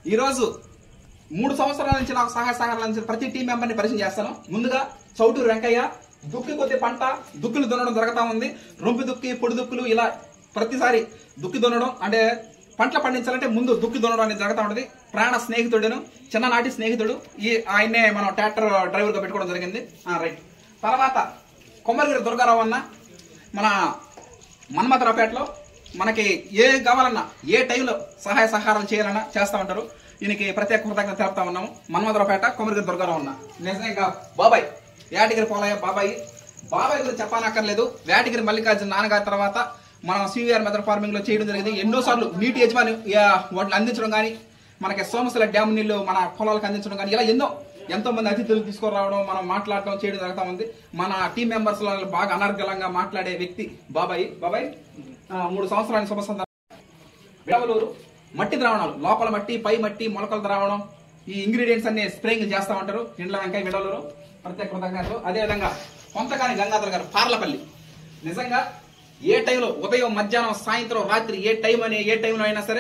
ఈరోజు మూడు సంవత్సరాల నుంచి నాకు సహాయ సహకారాలు అందించిన ప్రతి టీం మెంబర్ని పరిచయం చేస్తాను ముందుగా చౌటూరు వెంకయ్య దుక్కి కొద్ది పంట దుక్కులు దున్నడం జరుగుతా ఉంది రొంపి దుక్కి పొడి దుక్కులు ఇలా ప్రతిసారి దుక్కి దున్నడం అంటే పంటలు పండించాలంటే ముందు దుక్కి దున్నడం అనేది జరుగుతూ ఉంటుంది ప్రాణ స్నేహితుడును చిన్ననాటి స్నేహితుడు ఈ ఆయన్నే మనం ట్రాక్టర్ డ్రైవర్గా పెట్టుకోవడం జరిగింది ఆ, రైట్ తర్వాత కొమ్మరిగిరి దుర్గారావు అన్న మన మన్మథరావుపేటలో మనకి ఏ కావాలన్నా ఏ టైంలో సహాయ సహకారాలు చేయాలన్నా చేస్తా ఉంటారు ఈయనకి ప్రత్యేక కృతజ్ఞత తెలుపుతా ఉన్నాము మన్మథరావుపేట కొమరిగిరి దుర్గారావు అన్న నిజంగా బాబాయ్ వేటగిరి పోలయ్య బాబాయ్ బాబాయ్ గురించి చెప్పనక్కర్లేదు వేటగిరి మల్లికార్జున నాన్నగారి తర్వాత మనం సివిఆర్ మెథడ్ ఫార్మింగ్ లో చేయడం జరిగింది ఎన్నోసార్లు నీటి యజమాని ఆ, వాటిని అందించడం కానీ మనకి సోమశిల డ్యామ్ నీళ్లు మన పొలాలకు అందించడం కానీ ఇలా ఎన్నో ఎంతో మంది అతిథులు తీసుకురావడం మనం మాట్లాడడం చేయడం జరుగుతా ఉంది మన టీం మెంబర్స్ లో బాగా అనర్గళంగా మాట్లాడే వ్యక్తి బాబాయ్ బాబాయ్ ఆ, మూడు సంవత్సరాల శుభ సందర్భం విడవలూరు మట్టి ద్రావణాలు లోపల మట్టి పై మట్టి మొలకల ద్రావణం ఈ ఇంగ్రీడియంట్స్ అన్ని స్ప్రేయింగ్ చేస్తా ఉంటారు ఇండ్ల వెంకయ్య విడవలూరు ప్రత్యేక కృతజ్ఞతలు అదేవిధంగా కొంతకాని గంగాధర్ గారు పార్లపల్లి నిజంగా ఏ టైంలో ఉదయం మధ్యాహ్నం సాయంత్రం రాత్రి ఏ టైం అని ఏ టైంలో అయినా సరే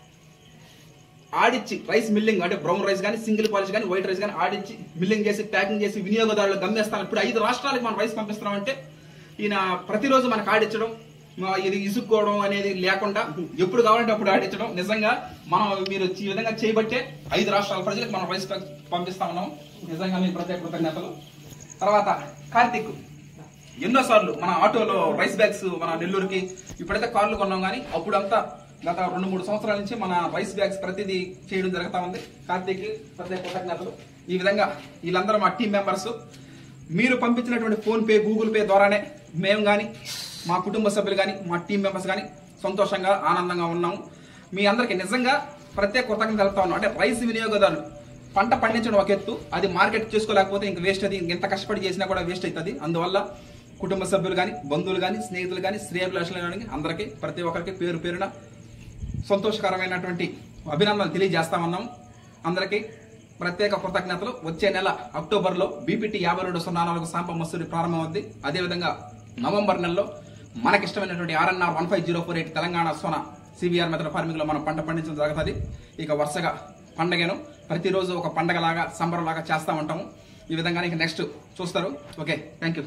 ఆడిచ్చి రైస్ మిల్లింగ్ అంటే బ్రౌన్ రైస్ కానీ సింగిల్ పాలిష్ కానీ వైట్ రైస్ కానీ ఆడిచ్చి మిల్లింగ్ చేసి ప్యాకింగ్ చేసి వినియోగదారులు గమ్మేస్తాను ఇప్పుడు ఐదు రాష్ట్రాలకు మనం రైస్ పంపిస్తున్నాం అంటే ఈయన ప్రతిరోజు మనకు ఆడిచ్చడం మా ఇది ఇసుక్కోవడం అనేది లేకుండా ఎప్పుడు కావాలంటే అప్పుడు ఆడించడం నిజంగా మనం మీరు ఈ విధంగా చేయబట్టే ఐదు రాష్ట్రాల ప్రజలకు మనం రైస్ పం- పంపిస్తా ఉన్నాం నిజంగా మీ ప్రత్యేక కృతజ్ఞతలు తర్వాత కార్తిక్ ఎన్నోసార్లు మన ఆటోలో రైస్ బ్యాగ్స్ మన నెల్లూరుకి ఇప్పుడైతే కార్లు కొన్నాం కానీ అప్పుడంతా గత రెండు మూడు సంవత్సరాల నుంచి మన రైస్ బ్యాగ్స్ ప్రతిదీ చేయడం జరుగుతా ఉంది కార్తీక్ ప్రత్యేక కృతజ్ఞతలు ఈ విధంగా వీళ్ళందరూ మా టీం మెంబర్స్ మీరు పంపించినటువంటి ఫోన్ పే గూగుల్ పే ద్వారానే మేము కానీ మా కుటుంబ సభ్యులు కానీ మా టీం మెంబర్స్ కానీ సంతోషంగా ఆనందంగా ఉన్నాము మీ అందరికి నిజంగా ప్రత్యేక కృతజ్ఞత తెలుపుతా ఉన్నాం అంటే రైస్ వినియోగదారులు పంట పండించడం ఒక ఎత్తు అది మార్కెట్ చేసుకోలేకపోతే ఇంక వేస్ట్ అది ఇంకెంత కష్టపడి చేసినా కూడా వేస్ట్ అవుతుంది అందువల్ల కుటుంబ సభ్యులు కానీ బంధువులు కానీ స్నేహితులు కానీ శ్రేయభిలాషులు కానీ అందరికీ ప్రతి ఒక్కరికి పేరు పేరున సంతోషకరమైనటువంటి అభినందనలు తెలియజేస్తా ఉన్నాం అందరికీ ప్రత్యేక కృతజ్ఞతలు వచ్చే నెల అక్టోబర్లో బీపీటీ యాభై రెండు సున్నా నాలుగు సాంప మసూరి ప్రారంభమవుద్ది అదేవిధంగా నవంబర్ నెలలో మనకిష్టమైనటువంటి RNR one five zero four eight Telangana Sona CVR method farming లో మనం పంట పండించడం జరుగుతుంది ఇక వరుసగా పండగను ప్రతిరోజు ఒక పండగలాగా సంబరంలాగా చేస్తా ఉంటాము ఈ విధంగా ఇక నెక్స్ట్ చూస్తారు ఓకే థ్యాంక్ యూ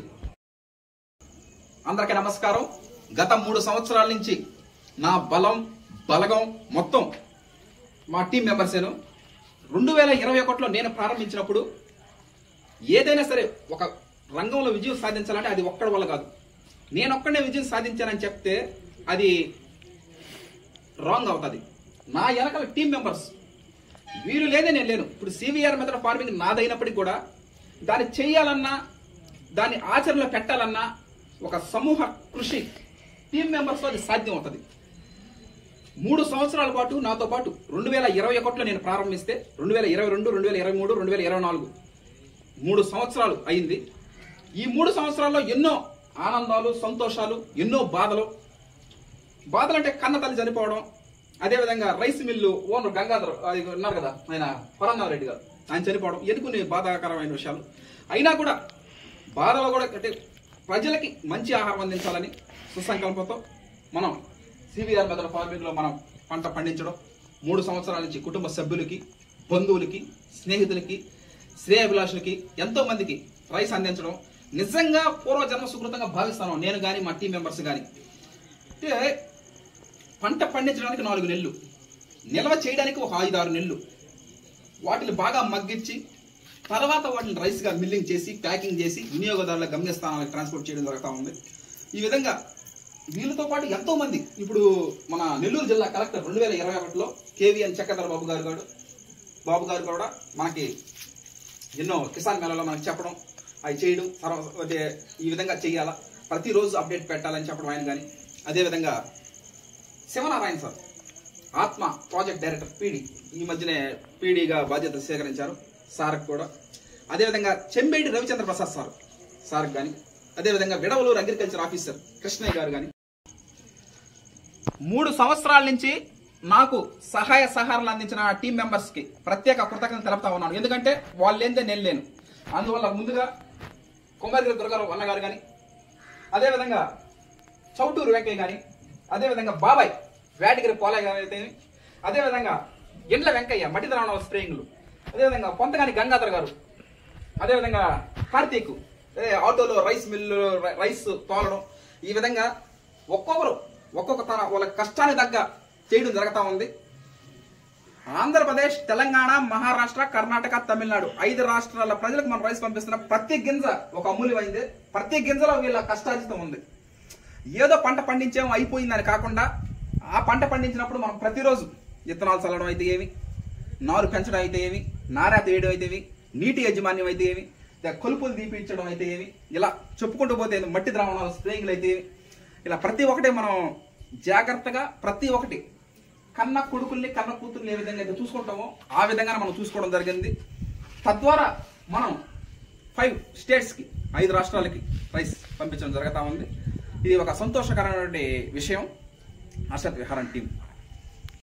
అందరికీ నమస్కారం గత మూడు సంవత్సరాల నుంచి నా బలం బలగం మొత్తం మా టీం మెంబర్సేను రెండు వేల ఇరవై ఒకటిలో నేను ప్రారంభించినప్పుడు ఏదైనా సరే ఒక రంగంలో విజయం సాధించాలంటే అది ఒక్కడి వల్ల కాదు నేను ఒక్కడే విజయం సాధించానని చెప్తే అది రాంగ్ అవుతుంది నా వెనకాల టీం మెంబర్స్ వీరు లేదే నేను లేను ఇప్పుడు సివిఆర్ మెథడ్ ఫార్మింగ్ నాదైనప్పటికీ కూడా దాన్ని చేయాలన్నా దాన్ని ఆచరణలో పెట్టాలన్నా ఒక సమూహ కృషి టీం మెంబర్స్ అది సాధ్యం అవుతుంది మూడు సంవత్సరాల పాటు నాతో పాటు రెండు వేల ఇరవై ఒకటిలో నేను ప్రారంభిస్తే రెండు వేల ఇరవై రెండు రెండు వేల ఇరవై మూడు రెండు వేల ఇరవై నాలుగు మూడు సంవత్సరాలు అయింది ఈ మూడు సంవత్సరాల్లో ఎన్నో ఆనందాలు సంతోషాలు ఎన్నో బాధలు బాధలు అంటే కన్న తల్లి చనిపోవడం అదేవిధంగా రైస్ మిల్లు ఓనర్ గంగాధర్ అది ఉన్నారు కదా ఆయన పరంధామ రెడ్డి గారు ఆయన చనిపోవడం ఎన్ని బాధాకరమైన విషయాలు అయినా కూడా బాధలో కూడా అంటే ప్రజలకి మంచి ఆహారం అందించాలని సుసంకల్పంతో మనం సివిఆర్ మెథడ్ ఫార్మింగ్ లో మనం పంట పండించడం మూడు సంవత్సరాల నుంచి కుటుంబ సభ్యులకి బంధువులకి స్నేహితులకి శ్రేయభిలాషులకి ఎంతో మందికి రైస్ అందించడం నిజంగా పూర్వజన్మ సుకృతంగా భావిస్తాను నేను కానీ మా టీం మెంబర్స్ కానీ అంటే పంట పండించడానికి నాలుగు నెలలు నిల్వ చేయడానికి ఒక ఐదు ఆరు నెలలు వాటిని బాగా మగ్గించి తర్వాత వాటిని రైస్గా మిల్లింగ్ చేసి ప్యాకింగ్ చేసి వినియోగదారుల గమ్యస్థానాలకు ట్రాన్స్పోర్ట్ చేయడం జరుగుతూ ఉంది ఈ విధంగా వీళ్ళతో పాటు ఎంతో మంది ఇప్పుడు మన నెల్లూరు జిల్లా కలెక్టర్ రెండు వేల ఇరవై ఒకటిలో కేవీఎన్ చక్రధర బాబు గారు గారు బాబు గారు కూడా మనకి ఎన్నో కిసాన్ మేళలో మనకి చెప్పడం అవి చేయడం తర్వాత అదే ఈ విధంగా చేయాలా ప్రతిరోజు అప్డేట్ పెట్టాలని చెప్పడం ఆయన కానీ అదేవిధంగా శివనారాయణ సార్ ఆత్మ ప్రాజెక్ట్ డైరెక్టర్ పీడి ఈ మధ్యనే పీడీగా బాధ్యత స్వీకరించారు సార్కి కూడా అదేవిధంగా చెంబేటి రవిచంద్ర ప్రసాద్ సార్ సార్కి కానీ అదేవిధంగా విడవలూరు అగ్రికల్చర్ ఆఫీసర్ కృష్ణయ్య గారు కానీ మూడు సంవత్సరాల నుంచి నాకు సహాయ సహకారాలు అందించిన ఆ టీం మెంబర్స్ కి ప్రత్యేక కృతజ్ఞత తెలుపుతా ఉన్నాను ఎందుకంటే వాళ్ళు లేనిదే నేను లేను అందువల్ల ముందుగా కుమారిగిరి దుర్గారావు అన్నగారు కానీ అదేవిధంగా చౌటూరు వెంకయ్య కానీ అదేవిధంగా బాబాయ్ వేటగిరి పోలయ్య గారు అయితే అదేవిధంగా ఎండ్ల వెంకయ్య మట్టి ద్రావణ స్ప్రేయింగ్లు అదేవిధంగా పొంతగాని గంగాధర్ గారు అదేవిధంగా కార్తీక్ అదే ఆటోలో రైస్ మిల్లు రై- రైస్ తోలడం ఈ విధంగా ఒక్కొక్కరు ఒక్కొక్క తన వాళ్ళ కష్టానికి తగ్గ చేయడం జరుగుతూ ఉంది ఆంధ్రప్రదేశ్ తెలంగాణ మహారాష్ట్ర కర్ణాటక తమిళనాడు ఐదు రాష్ట్రాల ప్రజలకు మనం రైస్ పంపిస్తున్న ప్రతి గింజ ఒక అమూల్యమైంది ప్రతి గింజలో వీళ్ళ కష్టార్జితం ఉంది ఏదో పంట పండించేమో అయిపోయిందని కాకుండా ఆ పంట పండించినప్పుడు మనం ప్రతిరోజు విత్తనాలు చల్లడం అయితే ఏమి నారు పెంచడం అయితే ఏమి నారా తీయడం అయితే ఏమి నీటి యాజమాన్యం అయితే ఏమి ఇక కొలుపులు దీపించడం అయితే ఏమి ఇలా చెప్పుకుంటూ పోతే మట్టి ద్రావణాలు స్ప్రేయింగ్లు అయితే ఏమి ఇలా ప్రతి ఒక్కటి మనం జాగ్రత్తగా ప్రతి ఒక్కటి కన్న కొడుకుల్ని కన్న కూతుర్ని ఏ విధంగా అయితే చూసుకుంటామో ఆ విధంగా మనం చూసుకోవడం జరిగింది తద్వారా మనం ఫైవ్ స్టేట్స్కి ఐదు రాష్ట్రాలకి రైస్ పంపించడం జరుగుతూ ఉంది ఇది ఒక సంతోషకరమైనటువంటి విషయం అర్షద్ విహారం టీం